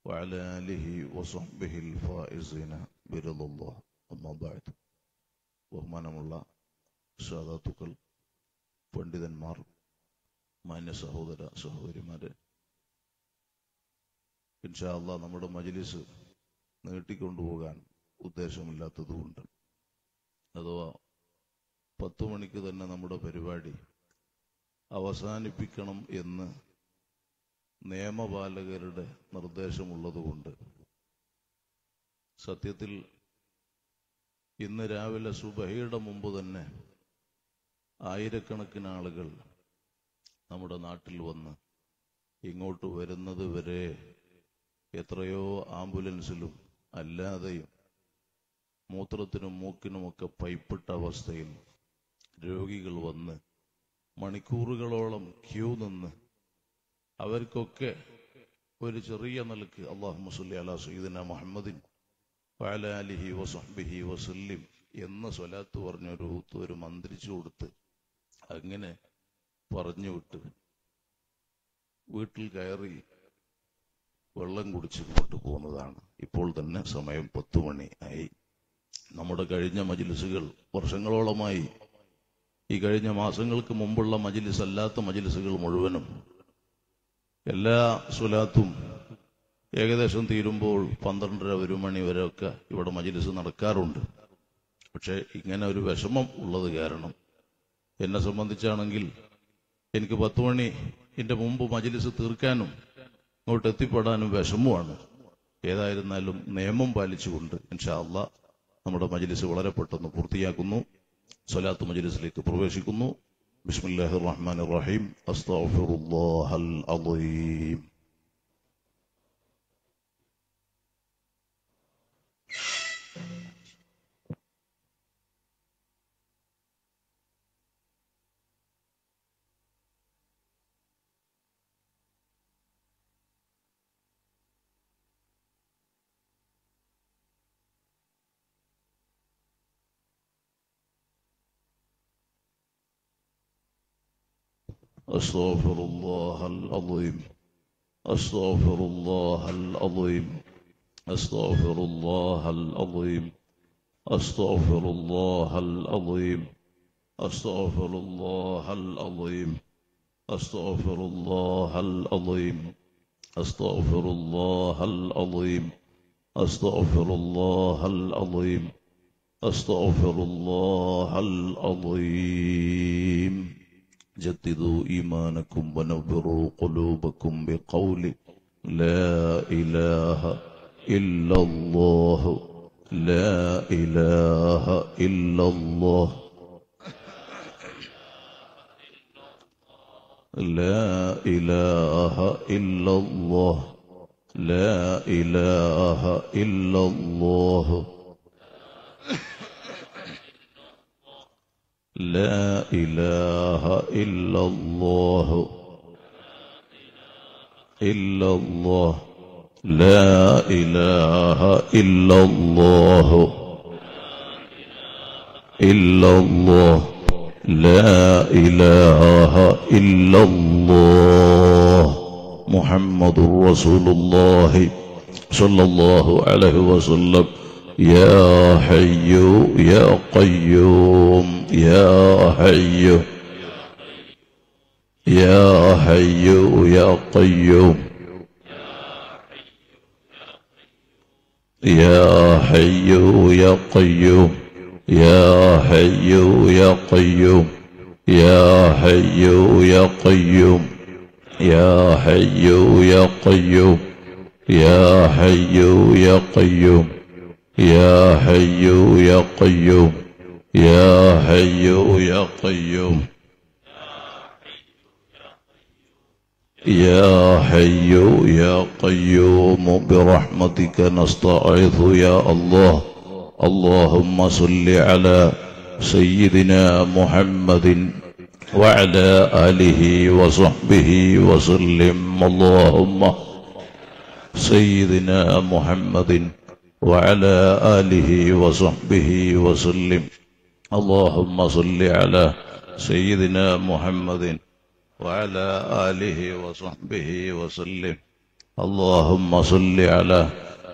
وعلى آله وصحبه الفائزين برضا الله أما بعد ബഹുമാനമുള്ള സാധാത്തുക്കൾ പണ്ഡിതന്മാർ മാന്യ സഹോദര സഹോദരിമാരെ ഇൻഷാല്ല നമ്മുടെ മജ്ലിസ് നീട്ടിക്കൊണ്ടുപോകാൻ ഉദ്ദേശമില്ലാത്തതുകൊണ്ട് അഥവാ പത്തു മണിക്ക് തന്നെ നമ്മുടെ പരിപാടി അവസാനിപ്പിക്കണം എന്ന് നിയമപാലകരുടെ നിർദ്ദേശമുള്ളതുകൊണ്ട് സത്യത്തിൽ ഇന്ന് രാവിലെ സുബഹയുടെ മുമ്പ് തന്നെ ആയിരക്കണക്കിന് ആളുകൾ നമ്മുടെ നാട്ടിൽ വന്ന് ഇങ്ങോട്ട് വരുന്നത് വരെ എത്രയോ ആംബുലൻസിലും അല്ലാതെയും മൂത്രത്തിനും മൂക്കിനുമൊക്കെ പൈപ്പിട്ട അവസ്ഥയിൽ രോഗികൾ വന്ന് മണിക്കൂറുകളോളം ക്യൂ നിന്ന് അവർക്കൊക്കെ ഒരു ചെറിയ നിലക്ക് അള്ളാഹു മുസല്ലി അലാ സയ്യിദിന മുഹമ്മദിൻ വാലാലിഹി വസഹ്ബിഹി വസല്ലിം എന്ന സ്വലാത്ത് പറഞ്ഞൊരു ഒരു മന്ത്രിച്ചു കൊടുത്ത് അങ്ങനെ പറഞ്ഞു വിട്ട് വീട്ടിൽ കയറി വെള്ളം കുടിച്ച് ഇങ്ങോട്ട് പോകുന്നതാണ് ഇപ്പോൾ തന്നെ സമയം പത്തു മണി ആയി നമ്മുടെ കഴിഞ്ഞ മജിലിസുകൾ വർഷങ്ങളോളമായി ഈ കഴിഞ്ഞ മാസങ്ങൾക്ക് മുമ്പുള്ള മജിലിസ് അല്ലാത്ത മജിലിസുകൾ മുഴുവനും എല്ലാ സുലാത്തും ഏകദേശം തീരുമ്പോൾ പന്ത്രണ്ടര ഒരു മണി വരെയൊക്കെ ഇവിടെ മജിലിസ് നടക്കാറുണ്ട് പക്ഷെ ഇങ്ങനെ ഒരു വിഷമം ഉള്ളത് കാരണം എന്നെ സംബന്ധിച്ചാണെങ്കിൽ എനിക്ക് പത്ത് മണി എന്റെ മുമ്പ് മജിലിസ് തീർക്കാനും ഇങ്ങോട്ട് എത്തിപ്പെടാനും വിഷമമാണ് ഏതായിരുന്നാലും നിയമം പാലിച്ചുകൊണ്ട് ഇൻഷാ അള്ളാ നമ്മുടെ മജിലിസ് വളരെ പെട്ടെന്ന് പൂർത്തിയാക്കുന്നു സ്വലാത്ത് മജിലിസിലേക്ക് പ്രവേശിക്കുന്നു ബിസ്മില്ലാഹിർ റഹ്മാനിർ റഹീം അസ്തഗ്ഫിറുല്ലാഹൽ അളീം أستغفر الله العظيم أستغفر الله العظيم أستغفر الله العظيم أستغفر الله العظيم أستغفر الله العظيم أستغفر الله العظيم أستغفر الله العظيم أستغفر الله العظيم أستغفر الله العظيم جددوا إيمانكم ونوروا قلوبكم بقول لا إله إلا الله لا إله إلا الله لا إله إلا الله لا إله إلا الله لا إله إلا الله إلا الله لا إله إلا الله إلا الله لا إله إلا الله محمد رسول الله صلى الله عليه وسلم يا حي يا قيوم يا حي يا حي يا قيوم يا حي يا قيوم يا حي يا قيوم يا حي يا قيوم يا حي يا قيوم يا حي يا قيوم يا حي يا قيوم يا حي يا قيوم يا حي يا قيوم برحمتك نستعيذ يا الله اللهم صل على سيدنا محمد وعلى آله وصحبه وسلم اللهم سيدنا محمد وعلى آله وصحبه وسلم اللهم صل على سيدنا محمد وعلى آله وصحبه وسلم اللهم صل على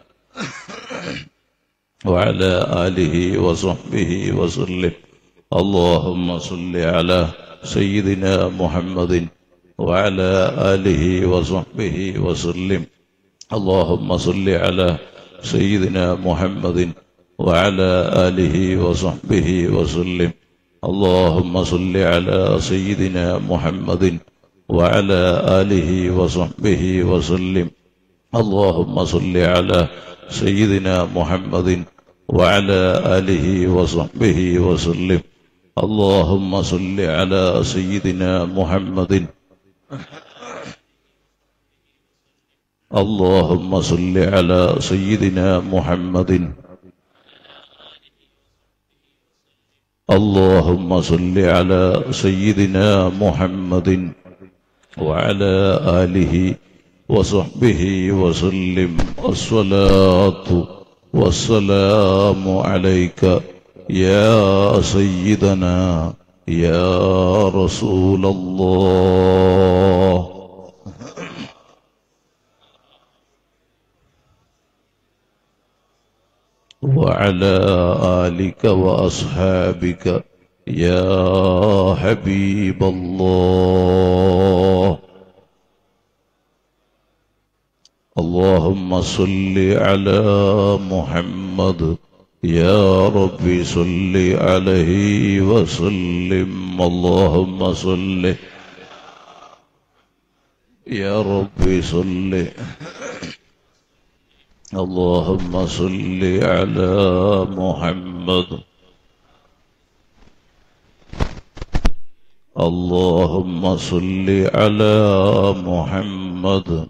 وعلى آله وصحبه وسلم اللهم صل على سيدنا محمد وعلى آله وصحبه وسلم اللهم صل على سيدنا محمد وعلى آله وصحبه وسلم اللهم صل على سيدنا محمد وعلى آله وصحبه وسلم اللهم صل على سيدنا محمد وعلى آله وصحبه وسلم اللهم صل على سيدنا محمد اللهم صل على سيدنا محمد اللهم صل على سيدنا محمد وعلى آله وصحبه وسلم الصلاة والسلام عليك يا سيدنا يا رسول الله وعلى آلك وأصحابك يا حبيب الله اللهم صل على محمد يا رب صل عليه وسلم اللهم صل يا رب صل اللهم صل على محمد اللهم صل على محمد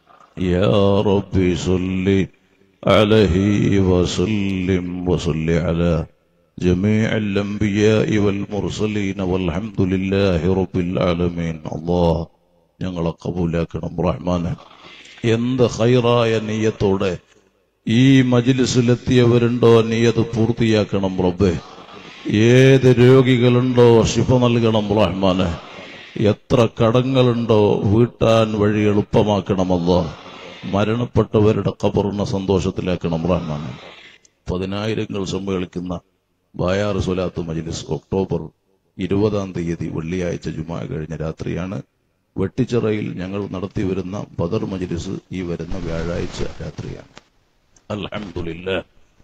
يا رب صل عليه وسلم وصل على جميع الأنبياء والمرسلين والحمد لله رب العالمين الله ഞങ്ങളെ കബൂലാക്കണം റഹ്മാനെ എന്ത് ഹൈറായ നീയത്തോടെ ഈ മജിലിസിലെത്തിയവരുണ്ടോ നീയത് പൂർത്തിയാക്കണം റബ്ബേ ഏത് രോഗികളുണ്ടോ ശിഫ നൽകണം റഹ്മാനെ എത്ര കടങ്ങളുണ്ടോ വീട്ടാൻ വഴി എളുപ്പമാക്കണമല്ലോ മരണപ്പെട്ടവരുടെ കബറിനെ സന്തോഷത്തിലാക്കണം റഹ്മാനെ പതിനായിരങ്ങൾ സമ്മേളിക്കുന്ന ബായാർ സ്വലാത്ത് മജ്ലിസ് ഒക്ടോബർ ഇരുപതാം തീയതി വെള്ളിയാഴ്ച ജുമാ കഴിഞ്ഞ രാത്രിയാണ് വെട്ടിച്ചിറയിൽ ഞങ്ങൾ നടത്തിവരുന്ന ബദർ മജ്ലിസ് ഈ വരുന്ന വ്യാഴാഴ്ച രാത്രിയാണ് അൽഹംദുലില്ലാ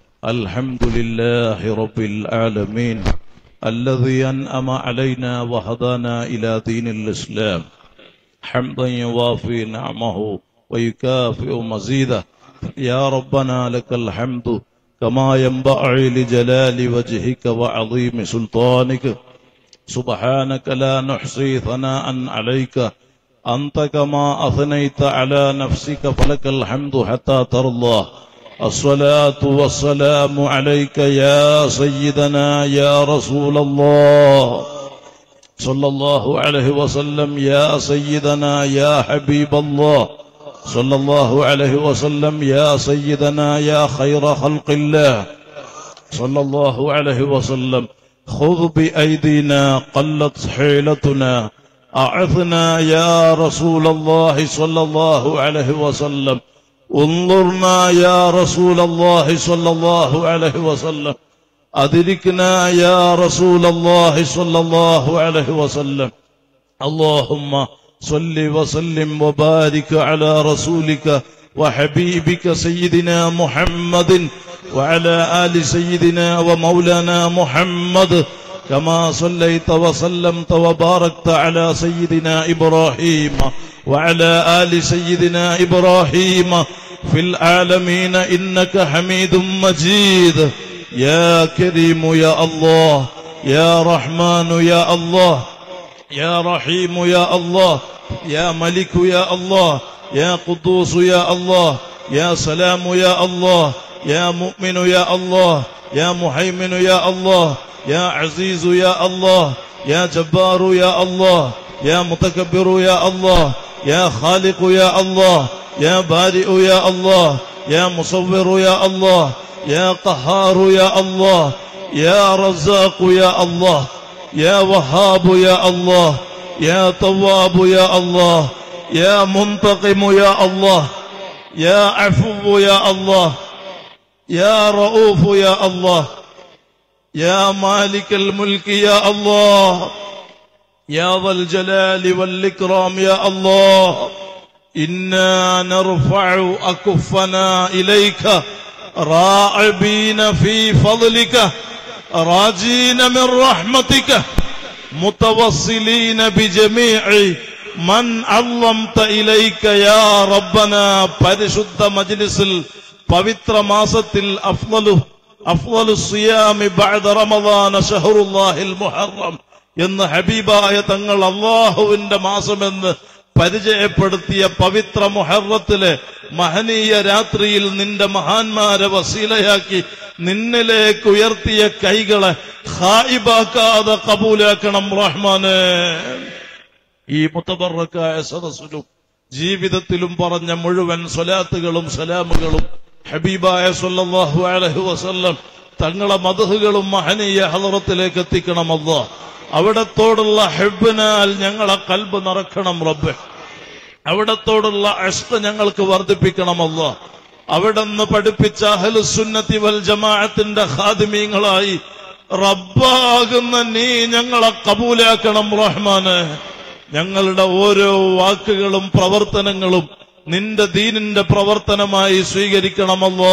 അൽഹംദുലില്ലാഹി റബ്ബിൽ ആലമീൻ الذي أنعم علينا وهدانا إلى دين الإسلام حمدا يوافي نعمه ويكافئ مزيده يا ربنا لك الحمد كما ينبغي لجلال وجهك وعظيم سلطانك سبحانك لا نحصي ثناء عليك أنت كما أثنيت على نفسك فلك الحمد حتى ترضى الصلاة والسلام عليك يا سيدنا يا رسول الله صلى الله عليه وسلم يا سيدنا يا حبيب الله صلى الله عليه وسلم يا سيدنا يا خير خلق الله صلى الله عليه وسلم خذ بأيدينا قلت حيلتنا أعثنا يا رسول الله صلى الله عليه وسلم انظرنا يا رسول الله صلى الله عليه وسلم أدركنا يا رسول الله صلى الله عليه وسلم اللهم صل وسلم وبارك على رسولك وحبيبك سيدنا محمد وعلى آل سيدنا ومولانا محمد كما صليت وسلمت وباركت على سيدنا إبراهيم وعلى آل سيدنا إبراهيم في العالمين إنك حميد مجيد يا كريم يا الله يا رحمن يا الله يا رحيم يا الله يا ملك يا الله يا قدوس يا الله يا سلام يا الله يا مؤمن يا الله يا محيمن يا الله يا عزيز يا الله يا جبار يا الله يا متكبر يا الله يا خالق يا الله يا بارئ يا الله يا مصور يا الله يا قهار يا الله يا رزاق يا الله يا وهاب يا الله يا تواب يا الله يا منتقم يا الله يا عفو يا الله يا رؤوف يا الله يا مالك الملك يا الله يا ذا الجلال والإكرام يا الله إنا نرفع أكفنا إليك راعبين في فضلك راجين من رحمتك متوصلين بجميع من علمت إليك يا ربنا പരിശുദ്ധ മജ്ലിസിൽ പവിത്ര മാസത്തിൽ അഫ്ളലു അഫ്ളലു സിയാമി ബഅദ റമദാന ഷഹറുല്ലാഹിൽ മുഹറം എന്ന് ഹബീബായ തങ്ങൾ അള്ളാഹുവിന്റെ മാസമെന്ന് പരിചയപ്പെടുത്തിയ പവിത്ര മുഹറത്തിലെ മഹനീയ രാത്രിയിൽ നിന്റെ മഹാന്മാരെ വസീലയാക്കി നിന്നിലേക്ക് ഉയർത്തിയ കൈകളെ ഹായിബാക്കാതെ കബൂലാക്കണം റഹ്മാനെ ഈ മുത്തബറക്കായ സദസ്സിലും ജീവിതത്തിലും പറഞ്ഞ മുഴുവൻ സ്വലാത്തുകളും സലാമുകളും ഹബീബായ സല്ലല്ലാഹു അലൈഹി വസല്ലം തങ്ങളെ മതഹുകളും മഹനീയ ഹലറത്തിലേക്ക് എത്തിക്കണമല്ല അവിടത്തോടുള്ള ഹെബിനാൽ ഞങ്ങളെ കൽബ് നിറക്കണം റബ്ബെ അവിടത്തോടുള്ള അഷ്ട ഞങ്ങൾക്ക് വർദ്ധിപ്പിക്കണമല്ല അവിടുന്ന് പഠിപ്പിച്ച അഹലുസുന്നത്തി വൽ ജമാഅത്തിന്റെ ഖാദിമീങ്ങളായി റബ്ബാകുന്ന നീ ഞങ്ങളെ കബൂലാക്കണം റഹ്മാന് ഞങ്ങളുടെ ഓരോ വാക്കുകളും പ്രവർത്തനങ്ങളും നിന്റെ ദീനിന്റെ പ്രവർത്തനമായി സ്വീകരിക്കണമല്ലോ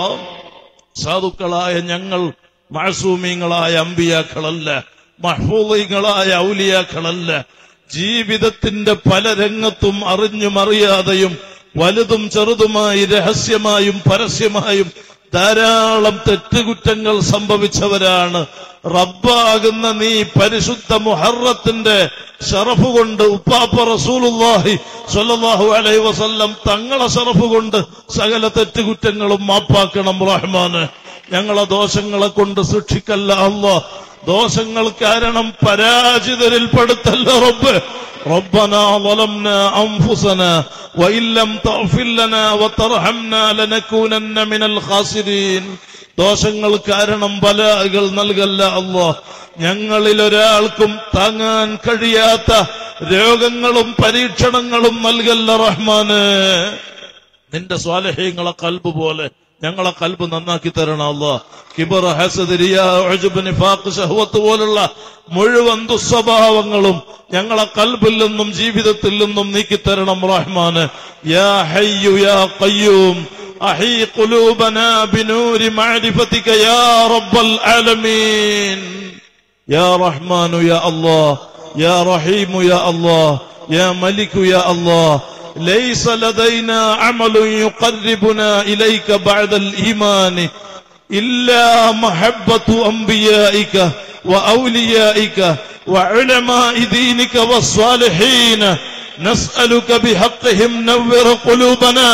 സാധുക്കളായ ഞങ്ങൾ മാസൂമീങ്ങളായ അമ്പിയാക്കളല്ല മഹ്ഫൂലിങ്ങളായ ഔലിയാക്കളല്ല ജീവിതത്തിന്റെ പല രംഗത്തും അറിഞ്ഞും അറിയാതെയും വലുതും ചെറുതുമായി രഹസ്യമായും പരസ്യമായും ധാരാളം തെറ്റുകുറ്റങ്ങൾ സംഭവിച്ചവരാണ് റബ്ബാകുന്ന നീ പരിശുദ്ധ മുഹറത്തിന്റെ ഷറഫ് കൊണ്ട് ഉപ്പാപ്പ റസൂലുള്ളാഹി സ്വല്ലല്ലാഹു അലൈഹി വസല്ലം തങ്ങളെ ഷറഫ് കൊണ്ട് സകല തെറ്റുകുറ്റങ്ങളും മാപ്പാക്കണം റഹ്മാന് ഞങ്ങളെ ദോഷങ്ങളെ കൊണ്ട് ശിക്ഷിക്കല്ല അല്ലാ ദോഷങ്ങൾ കാരണം പരാജിതരിൽപ്പെടുത്തല്ല റബ്ബ് ربنا ظلمنا أنفسنا وإن لم تغفر لنا وترحمنا لنكونن من الخاسرين ദോഷങ്ങൾ കാരണം ബലാകൾ നൽകല്ല അല്ലോ ഞങ്ങളിൽ ഒരാൾക്കും താങ്ങാൻ കഴിയാത്ത രോഗങ്ങളും പരീക്ഷണങ്ങളും നൽകല്ല റഹ്മാന് നിന്റെ സ്വാലഹ്യങ്ങളെ കൽബ് പോലെ ഞങ്ങളെ കൽബ് നന്നാക്കി തരണം അല്ലാ കിബർ ഹസദ് റിയാ ഉജ്ബ് നിഫാഖ് ശഹ്വത്ത് പോലുള്ള മുഴുവൻ ദുസ്വഭാവങ്ങളും ഞങ്ങളെ കൽബിൽ നിന്നും ജീവിതത്തിൽ നിന്നും നീക്കി തരണം റഹ്മാന് യാ ഹയ്യു യാ ഖയ്യൂം അഹീ ഖുലൂബനാ ബിനൂരി മഅരിഫതിക യാ റബ്ബൽ ആലമീൻ يا رحمن يا الله يا رحيم يا الله يا ملك يا الله ليس لدينا عمل يقربنا إليك بعد الإيمان إلا محبة أنبيائك وأوليائك وعلماء دينك والصالحين نسألك بحقهم نور قلوبنا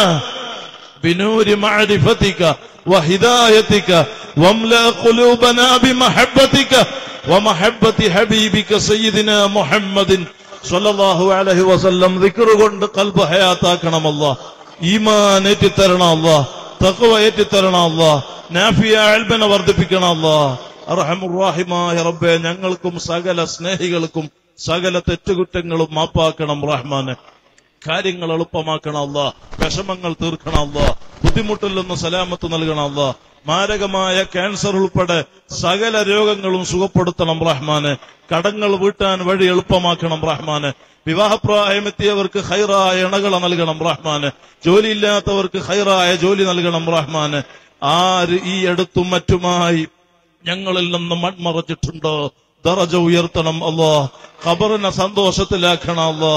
بنور معرفتك وهدايتك واملأ قلوبنا بمحبتك ومحبة حبيبك سيدنا محمد സല്ലല്ലാഹു അലൈഹി വസല്ലം ദിക്ർ കൊണ്ട് കൽബ് ഹയാത്താക്കണമല്ല ഈമാൻ ഏറ്റിത്തരണമല്ല തഖ്വ ഏറ്റിത്തരണമല്ല നാഫിയ അൽബനെ വർദ്ധിപ്പിക്കണമല്ല അർഹമുറാഹിമായ റബ്ബെ ഞങ്ങൾക്കും സകല സ്നേഹികൾക്കും സകല തെറ്റുകുറ്റങ്ങളും മാപ്പാക്കണം റഹ്മാനെ കാര്യങ്ങൾ എളുപ്പമാക്കണം അല്ല വിഷമങ്ങൾ തീർക്കണം അല്ല ബുദ്ധിമുട്ടിൽ നിന്ന് സലാമത്ത് നൽകണം അല്ല മാരകമായ ക്യാൻസർ ഉൾപ്പെടെ സകല രോഗങ്ങളും സുഖപ്പെടുത്തണം റഹ്മാന് കടങ്ങൾ വീട്ടാൻ വഴി എളുപ്പമാക്കണം റഹ്മാന് വിവാഹപ്രായമെത്തിയവർക്ക് ഹൈറായ ഇണകളെ നൽകണം റഹ്മാന് ജോലിയില്ലാത്തവർക്ക് ഹൈറായ ജോലി നൽകണം റഹ്മാന് ആര് ഈ അടുത്തും മറ്റുമായി ഞങ്ങളിൽ നിന്ന് മൺമറച്ചിട്ടുണ്ടോ ദറജ ഉയർത്തണം അല്ലോ ഖബറിനെ സന്തോഷത്തിലാക്കണം അല്ലോ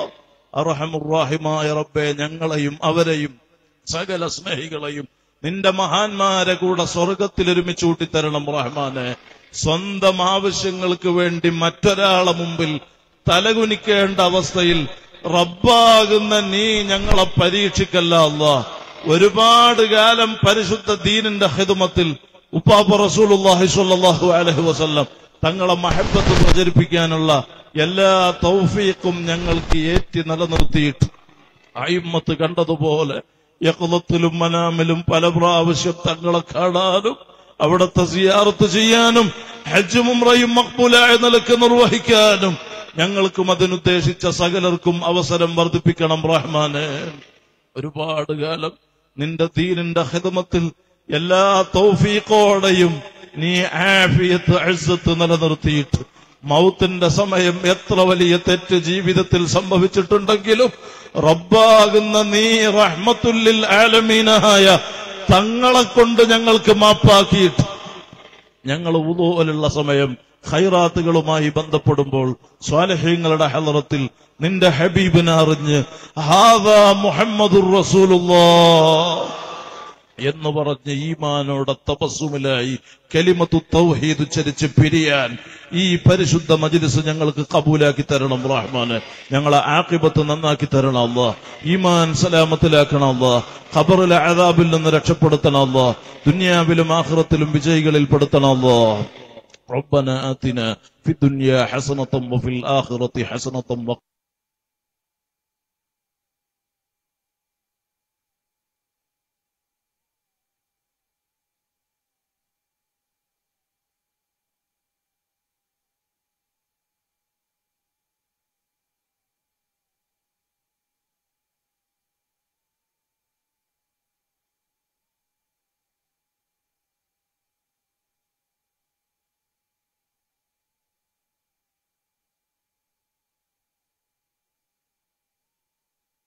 അറഹമുറാഹിമായ റബ്ബെ ഞങ്ങളെയും അവരെയും സകല സ്നേഹികളെയും നിന്റെ മഹാന്മാരെ കൂടെ സ്വർഗത്തിൽ ഒരുമിച്ച് കൂട്ടിത്തരണം റഹ്മാനെ സ്വന്തം ആവശ്യങ്ങൾക്ക് വേണ്ടി മറ്റൊരാളെ മുമ്പിൽ തലകുനിക്കേണ്ട അവസ്ഥയിൽ റബ്ബാകുന്ന നീ ഞങ്ങളെ പരീക്ഷിക്കല്ല അല്ല ഒരുപാട് കാലം പരിശുദ്ധ ദീനിന്റെ ഹിദമത്തിൽ ഉപ്പാപ്പ റസൂലുള്ളാഹി സ്വല്ലല്ലാഹു അലൈഹി വസല്ലം തങ്ങളെ മഹബത്ത് പ്രചരിപ്പിക്കാനുള്ള എല്ലാ തൗഫീഖും ഞങ്ങൾക്ക് ഏറ്റി നിലനിർത്തിയിട്ട് അയിമ്മത്ത് കണ്ടതുപോലെ യക്ലത്തിലും മനാമിലും പല പ്രാവശ്യം തങ്ങളെ കാണാനും അവിടുത്തെ സിയാറത്ത് ചെയ്യാനും ഹജ്ജും ഉംറയും മക്ബൂലായ നിലക്ക് നിർവഹിക്കാനും ഞങ്ങൾക്കും അതിനുദ്ദേശിച്ച സകലർക്കും അവസരം വർദ്ധിപ്പിക്കണം റഹ്മാനെ ഒരുപാട് കാലം നിന്റെ ദീനിന്റെ ഹിതമത്തിൽ എല്ലാ തൗഫീഖോടെയും നീ ആഫിയത്ത് അഴ്സത്ത് നിലനിർത്തിയിട്ട് മൗത്തിന്റെ സമയം എത്ര വലിയ തെറ്റ് ജീവിതത്തിൽ സംഭവിച്ചിട്ടുണ്ടെങ്കിലും റബ്ബാകുന്ന നീ റഹ്മത്തുല്ലിൽ ആലമീനായ തങ്ങളെ കൊണ്ട് ഞങ്ങൾക്ക് മാപ്പാക്കിയിട്ട് ഞങ്ങൾ ഉദോലുള്ള സമയം ഖൈറാത്തുകളുമായി ബന്ധപ്പെടുമ്പോൾ സ്വാലഹ്യങ്ങളുടെ ഹലറത്തിൽ നിന്റെ ഹബീബിനെ അറിഞ്ഞ് ഹാദാ മുഹമ്മദുർ റസൂലുള്ളാഹ് എന്ന് പറഞ്ഞ് ഈമാനോടെ തപസ്സുമിലായി കലിമത്തു തൗഹീദ് ചരിച്ച് പിരിയാൻ ഈ പരിശുദ്ധ മജ്ലിസ് ഞങ്ങൾക്ക് കബൂലാക്കി തരണം റഹ്മാന് ഞങ്ങളെ ആക്കിബത്ത് നന്നാക്കി തരണം അല്ല ഈമാൻ സലാമത്തിലാക്കണം അല്ല ഖബറിലെ അതാബിൽ നിന്ന് രക്ഷപ്പെടുത്തണം അല്ല ദുനിയാവിലും ആഖിറത്തിലും വിജയികളിൽ പെടുത്തണം അല്ല ربنا آتنا في الدنيا حسنة وفي الآخرة حسنة وقنا